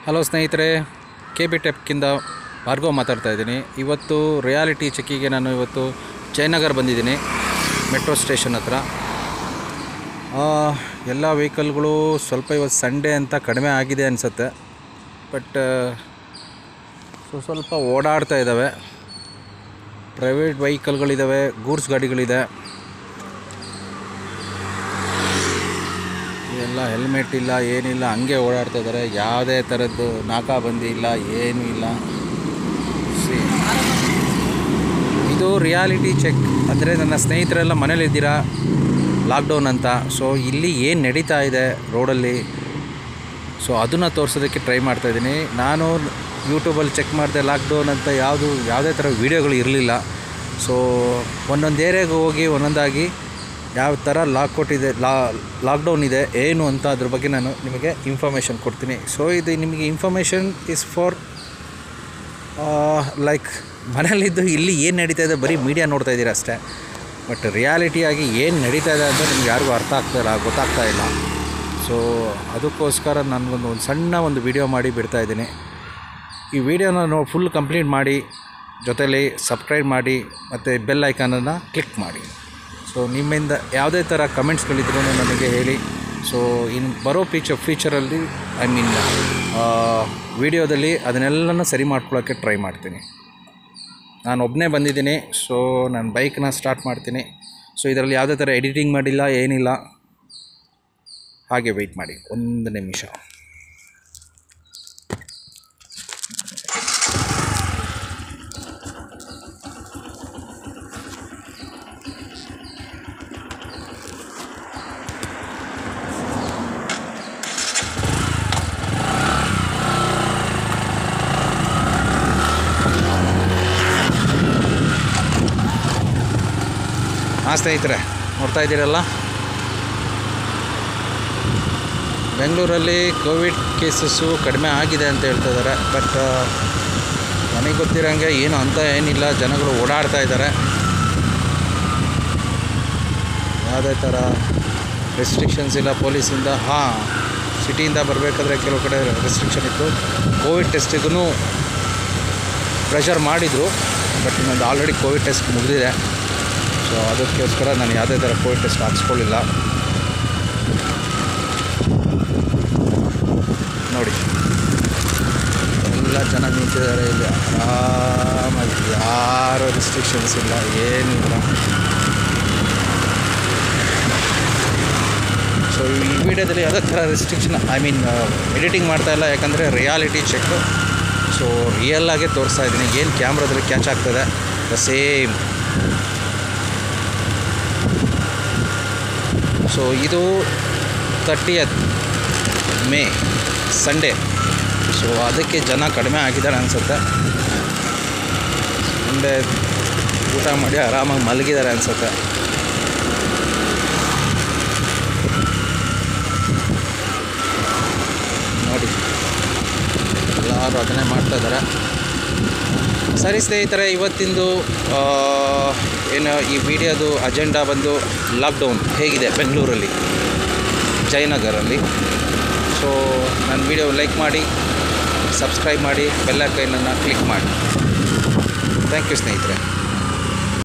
hello ಸ್ನೇಹಿತರೆ K B ಟೆಪ್ಕಿಂದ Bhargav ಮಾತಾಡ್ತಾ ಇದ್ದೀನಿ ಇವತ್ತು ರಿಯಾಲಿಟಿ ಚೆಕ್ಕಿಗೆ ನಾನು ಇವತ್ತು ಜಯನಗರ್ ಬಂದಿದ್ದೀನಿ ಮೆಟ್ರೋ ಸ್ಟೇಷನ್ ಹತ್ರ ಆ, ಎಲ್ಲ ವೆಹಿಕಲ್ಗಳು ಸ್ವಲ್ಪ ಇವತ್ತು ಸಂಡೇ ಅಂತ ಕಡಿಮೆ ಆಗಿದೆ ಅನಿಸುತ್ತೆ ಬಟ್ ಸೊ ಸ್ವಲ್ಪ ಓಡಾಡ್ತಾ ಇದ್ದಾವೆ ಪ್ರೈವೇಟ್ ವೆಹಿಕಲ್ಗಳಿದ್ದಾವೆ ಗೂಡ್ಸ್ ಗಾಡಿಗಳಿದೆ ಎಲ್ಲ ಹೆಲ್ಮೆಟ್ ಇಲ್ಲ ಏನಿಲ್ಲ ಹಂಗೆ ಓಡಾಡ್ತಾ ಇದ್ದಾರೆ ಯಾವುದೇ ಥರದ್ದು ನಾಕಾಬಂದಿ ಇಲ್ಲ ಏನೂ ಇಲ್ಲ See, ಇದು ರಿಯಾಲಿಟಿ ಚೆಕ್ ಅಂದರೆ ನನ್ನ ಸ್ನೇಹಿತರೆಲ್ಲ ಮನೇಲಿದ್ದೀರಾ ಲಾಕ್ಡೌನ್ ಅಂತ ಸೊ ಇಲ್ಲಿ ಏನು ನಡೀತಾ ಇದೆ ರೋಡಲ್ಲಿ ಸೊ ಅದನ್ನು ತೋರಿಸೋದಕ್ಕೆ ಟ್ರೈ ಮಾಡ್ತಾಯಿದ್ದೀನಿ ನಾನು ಯೂಟ್ಯೂಬಲ್ಲಿ ಚೆಕ್ ಮಾಡಿದೆ ಲಾಕ್ಡೌನ್ ಅಂತ ಯಾವುದು ಯಾವುದೇ ಥರ ವೀಡಿಯೋಗಳು ಇರಲಿಲ್ಲ ಸೊ ಒಂದೊಂದು ಏರಿಯಾಗೆ ಹೋಗಿ ಒಂದೊಂದಾಗಿ ಯಾವ ಥರ ಲಾಕ್ ಕೊಟ್ಟಿದೆ ಲಾ ಲಾಕ್ಡೌನ್ ಇದೆ ಏನು ಅಂತ ಅದ್ರ ಬಗ್ಗೆ ನಾನು ನಿಮಗೆ ಇನ್ಫಾರ್ಮೇಷನ್ ಕೊಡ್ತೀನಿ ಸೊ ಇದು ನಿಮಗೆ ಇನ್ಫಾರ್ಮೇಷನ್ ಇಸ್ ಫಾರ್ ಲೈಕ್ ಮನೇಲಿದ್ದು ಇಲ್ಲಿ ಏನು ನಡೀತಾ ಇದೆ ಬರೀ ಮೀಡಿಯಾ ನೋಡ್ತಾ ಇದ್ದೀರಾ ಅಷ್ಟೇ ಬಟ್ ರಿಯಾಲಿಟಿಯಾಗಿ ಏನು ನಡೀತಾ ಇದೆ ಅಂತ ನಿಮ್ಗೆ ಯಾರಿಗೂ ಅರ್ಥ ಆಗ್ತಾ ಇಲ್ಲ ಗೊತ್ತಾಗ್ತಾ ಇಲ್ಲ ಸೊ ಅದಕ್ಕೋಸ್ಕರ ನನಗೊಂದು ಒಂದು ಸಣ್ಣ ಒಂದು ವಿಡಿಯೋ ಮಾಡಿ ಬಿಡ್ತಾ ಇದ್ದೀನಿ ಈ ವಿಡಿಯೋನ ನೋ ಫುಲ್ ಕಂಪ್ಲೀಟ್ ಮಾಡಿ ಜೊತೆಲಿ ಸಬ್ಸ್ಕ್ರೈಬ್ ಮಾಡಿ ಮತ್ತು ಬೆಲ್ ಐಕಾನನ್ನು ಕ್ಲಿಕ್ ಮಾಡಿ ಸೊ ನಿಮ್ಮಿಂದ ಯಾವುದೇ ಥರ ಕಮೆಂಟ್ಸ್ಗಳಿದ್ರೂ ನನಗೆ ಹೇಳಿ ಸೊ ಇನ್ನು ಬರೋ ಫೀಚರ್ ಫೀಚರಲ್ಲಿ ಐ ಮೀನ್ ವಿಡಿಯೋದಲ್ಲಿ ಅದನ್ನೆಲ್ಲನೂ ಸರಿ ಮಾಡ್ಕೊಳ್ಳೋಕ್ಕೆ ಟ್ರೈ ಮಾಡ್ತೀನಿ ನಾನು ಒಬ್ಬನೇ ಬಂದಿದ್ದೀನಿ ಸೊ ನಾನು ಬೈಕ್ನ ಸ್ಟಾರ್ಟ್ ಮಾಡ್ತೀನಿ ಸೊ ಇದರಲ್ಲಿ ಯಾವುದೇ ಥರ ಎಡಿಟಿಂಗ್ ಮಾಡಿಲ್ಲ ಏನಿಲ್ಲ ಹಾಗೆ ವೆಯ್ಟ್ ಮಾಡಿ ಒಂದು ನಿಮಿಷ ಹಾಂ ಸ್ನೇಹಿತರೆ ನೋಡ್ತಾ ಇದ್ದೀರಲ್ಲ ಬೆಂಗಳೂರಲ್ಲಿ ಕೋವಿಡ್ ಕೇಸಸ್ಸು ಕಡಿಮೆ ಆಗಿದೆ ಅಂತ ಹೇಳ್ತಾ ಇದ್ದಾರೆ ಬಟ್ ನನಗೆ ಗೊತ್ತಿರೋಂಗೆ ಏನು ಅಂತ ಏನಿಲ್ಲ ಜನಗಳು ಓಡಾಡ್ತಾ ಇದ್ದಾರೆ ಯಾವುದೇ ಥರ ರೆಸ್ಟ್ರಿಕ್ಷನ್ಸ್ ಇಲ್ಲ ಪೊಲೀಸಿಂದ ಹಾಂ ಸಿಟಿಯಿಂದ ಬರಬೇಕಾದ್ರೆ ಕೆಲವು ಕಡೆ ರೆಸ್ಟ್ರಿಕ್ಷನ್ ಇತ್ತು ಕೋವಿಡ್ ಟೆಸ್ಟಿಗೂ ಪ್ರೆಷರ್ ಮಾಡಿದರು ಬಟ್ ನಂದು ಆಲ್ರೆಡಿ ಕೋವಿಡ್ ಟೆಸ್ಟ್ ಮುಗಿದಿದೆ ಸೊ ಅದಕ್ಕೋಸ್ಕರ ನಾನು ಯಾವುದೇ ಥರ ಕೋವಿಡ್ ಟೆಸ್ಟ್ ಹಾಕ್ಸ್ಕೊಳ್ಳಿಲ್ಲ ನೋಡಿ ಎಲ್ಲ ಜನ ನಿಂತಿದ್ದಾರೆ ಇಲ್ಲಿ ಆರಾಮಾಗಿ ಯಾರು ರಿಸ್ಟ್ರಿಕ್ಷನ್ಸ್ ಇಲ್ಲ ಏನಿಲ್ಲ ಸೊ ಈ ವಿಡಿಯೋದಲ್ಲಿ ಯಾವುದೇ ಥರ ರಿಸ್ಟ್ರಿಕ್ಷನ್ ಐ ಮೀನ್ ಎಡಿಟಿಂಗ್ ಮಾಡ್ತಾ ಇಲ್ಲ ಯಾಕಂದರೆ ರಿಯಾಲಿಟಿ ಚೆಕ್ಕು ಸೊ ರಿಯಲ್ಲಾಗೆ ತೋರಿಸ್ತಾ ಇದ್ದೀನಿ ಏನು ಕ್ಯಾಮ್ರಾದಲ್ಲಿ ಕ್ಯಾಚ್ ಆಗ್ತದೆ ದ ಸೇಮ್ ಸೊ ಇದು ತರ್ಟಿಯತ್ ಮೇ ಸಂಡೇ ಸೊ ಅದಕ್ಕೆ ಜನ ಕಡಿಮೆ ಆಗಿದ್ದಾರೆ ಅನಿಸುತ್ತೆ ಸಂಡೇ ಊಟ ಮಾಡಿ ಆರಾಮಾಗಿ ಮಲಗಿದ್ದಾರೆ ಅನಿಸುತ್ತೆ ನೋಡಿ ಎಲ್ಲರೂ ಅದನ್ನೇ ಮಾಡ್ತಾ ಇದ್ದಾರೆ ಸರಿ ಸ್ನೇಹಿತರೆ ಇವತ್ತಿಂದು ಆ, ಏನು ಈ ವಿಡಿಯೋದು ಅಜೆಂಡಾ ಬಂದು ಲಾಕ್ಡೌನ್ ಹೇಗಿದೆ ಬೆಂಗಳೂರಲ್ಲಿ ಜಯನಗರಲ್ಲಿ ಸೊ ನನ್ನ ವಿಡಿಯೋ ಲೈಕ್ ಮಾಡಿ ಸಬ್ಸ್ಕ್ರೈಬ್ ಮಾಡಿ ಬೆಲ್ಲೈಕನನ್ನು ಕ್ಲಿಕ್ ಮಾಡಿ ಥ್ಯಾಂಕ್ ಯು ಸ್ನೇಹಿತರೆ